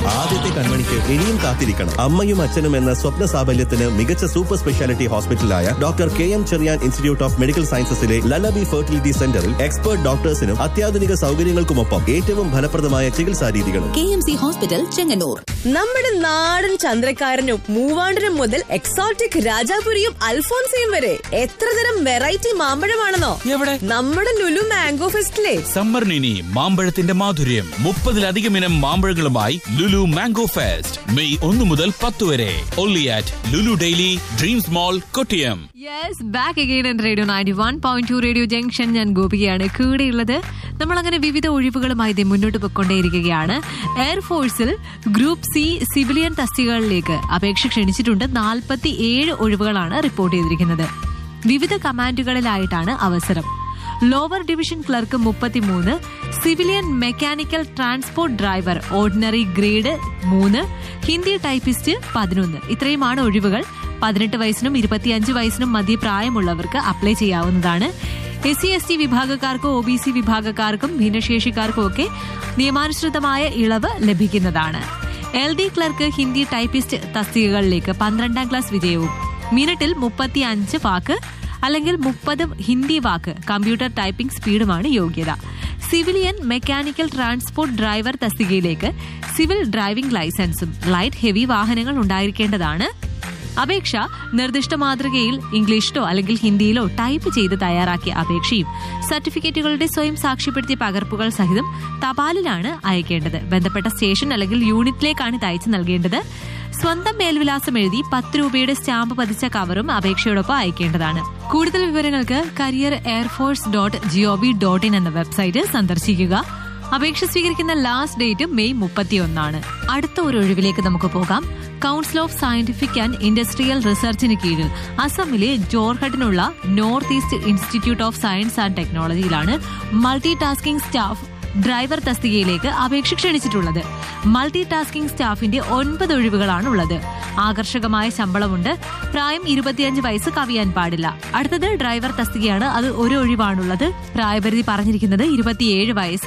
ആദ്യത്തെ കൺമണിക്ക് ഇനിയും കാത്തിരിക്കണം അമ്മയും അച്ഛനും എന്ന സ്വപ്ന സാഫല്യത്തിന് മികച്ച സൂപ്പർ സ്പെഷ്യാലിറ്റി ഹോസ്പിറ്റലായ doctor K M Cherian institute of medical സയൻസസിലെ ലലബി ഫെർട്ടിലിറ്റി സെന്ററിൽ എക്സ്പേർട്ട് ഡോക്ടേഴ്സിനും അത്യാധുനിക സൗകര്യങ്ങൾക്കുമൊപ്പം ഏറ്റവും ഫലപ്രദമായ ചികിത്സാ രീതികളും K M C hospital Chengannur നമ്മുടെ നാടൻ ചന്ദ്രക്കാരനും മൂവാണ്ടനും മുതൽ എക്സോട്ടിക് രാജാപുരിയും അൽഫോൻസിയും വരെ എത്ര തരം വെറൈറ്റി മാമ്പഴമാണെന്നോ എവിടെ നമ്മുടെ ലുലു മാംഗോ ഫെസ്റ്റിലെ സമ്മറിന് ഇനി മാമ്പഴത്തിന്റെ മാധുര്യം മുപ്പതിലധികം ഇനം മാമ്പഴങ്ങളുമായി ലുലു മാംഗോ ഫെസ്റ്റ് മെയ് ഒന്ന് മുതൽ പത്ത് വരെ only at Lulu daily dreams mall Kottiyam yes back again and radio ninety one point two radio junction ഞാൻ ഗോപികയാണ് കൂടെയുള്ളത് നമ്മൾ അങ്ങനെ വിവിധ ഒഴിവുകളുമായി ദേ മുന്നോട്ട് പോയിക്കൊണ്ടേയിരിക്കുകയാണ് എയർഫോഴ്സിൽ ഗ്രൂപ്പ് സി സിവിലിയൻ തസ്തികകളിലേക്ക് അപേക്ഷ ക്ഷണിച്ചിട്ടുണ്ട് നാൽപ്പത്തി ഏഴ് ഒഴിവുകളാണ് റിപ്പോർട്ട് ചെയ്തിരിക്കുന്നത് വിവിധ കമാൻഡുകളിലായിട്ടാണ് അവസരം ലോവർ ഡിവിഷൻ ക്ലർക്ക് മുപ്പത്തിമൂന്ന് civilian mechanical transport driver ordinary grade മൂന്ന് ഹിന്ദി ടൈപ്പിസ്റ്റ് പതിനൊന്ന് ഇത്രയുമാണ് ഒഴിവുകൾ പതിനെട്ട് വയസ്സിനും ഇരുപത്തിയഞ്ച് വയസ്സിനും മധ്യപ്രായമുള്ളവർക്ക് അപ്ലൈ ചെയ്യാവുന്നതാണ് എസ് സി എസ് ടി വിഭാഗക്കാർക്കും ഒ ബി സി വിഭാഗക്കാർക്കും ഭിന്നശേഷിക്കാർക്കും ഒക്കെ നിയമാനുസൃതമായ ഇളവ് ലഭിക്കുന്നതാണ് L D clerk Hindi typist തസ്തികകളിലേക്ക് പന്ത്രണ്ടാം ക്ലാസ് വിജയവും മിനിറ്റിൽ മുപ്പത്തി അഞ്ച് വാക്ക് അല്ലെങ്കിൽ മുപ്പത് ഹിന്ദി വാക്ക് കമ്പ്യൂട്ടർ ടൈപ്പിംഗ് സ്പീഡുമാണ് യോഗ്യത സിവിലിയൻ മെക്കാനിക്കൽ ട്രാൻസ്പോർട്ട് ഡ്രൈവർ തസ്തികയിലേക്ക് സിവിൽ ഡ്രൈവിംഗ് ലൈസൻസും ലൈറ്റ് ഹെവി വാഹനങ്ങൾ ഉണ്ടായിരിക്കേണ്ടതാണ് അപേക്ഷ നിർദ്ദിഷ്ട മാതൃകയിൽ ഇംഗ്ലീഷിലോ അല്ലെങ്കിൽ ഹിന്ദിയിലോ ടൈപ്പ് ചെയ്ത് തയ്യാറാക്കിയ അപേക്ഷയും സർട്ടിഫിക്കറ്റുകളുടെ സ്വയം സാക്ഷ്യപ്പെടുത്തിയ പകർപ്പുകൾ സഹിതം തപാലിലാണ് അയക്കേണ്ടത് ബന്ധപ്പെട്ട സ്റ്റേഷൻ അല്ലെങ്കിൽ യൂണിറ്റിലേക്കാണ് ഇത് അയച്ചു നൽകേണ്ടത് സ്വന്തം മേൽവിലാസം എഴുതി പത്ത് രൂപയുടെ സ്റ്റാമ്പ് പതിച്ച കവറും അപേക്ഷയോടൊപ്പം അയക്കേണ്ടതാണ് കൂടുതൽ വിവരങ്ങൾക്ക് career air force dot G O V dot in എന്ന വെബ്സൈറ്റ് സന്ദർശിക്കുക അപേക്ഷ സ്വീകരിക്കുന്ന ലാസ്റ്റ് ഡേറ്റ് മെയ് മുപ്പത്തിയൊന്നാണ് അടുത്ത ഒരു ഒഴിവിലേക്ക് നമുക്ക് പോകാം council of scientific and industrial റിസർച്ചിന് കീഴിൽ അസമിലെ ജോർഹട്ടിനുള്ള north east institute of science and ടെക്നോളജിയിലാണ് മൾട്ടി ടാസ്കിംഗ് സ്റ്റാഫ് ഡ്രൈവർ തസ്തികയിലേക്ക് അപേക്ഷ ക്ഷണിച്ചിട്ടുള്ളത് മൾട്ടി ടാസ്കിംഗ് സ്റ്റാഫിന്റെ ഒൻപത് ഒഴിവുകളാണ് ഉള്ളത് ആകർഷകമായ ശമ്പളമുണ്ട് പ്രായം ഇരുപത്തിയഞ്ച് വയസ്സ് കവിയാൻ പാടില്ല അടുത്തത് ഡ്രൈവർ തസ്തികയാണ് അത് ഒരു ഒഴിവാണുള്ളത് പ്രായപരിധി പറഞ്ഞിരിക്കുന്നത് ഇരുപത്തിയേഴ് വയസ്സ്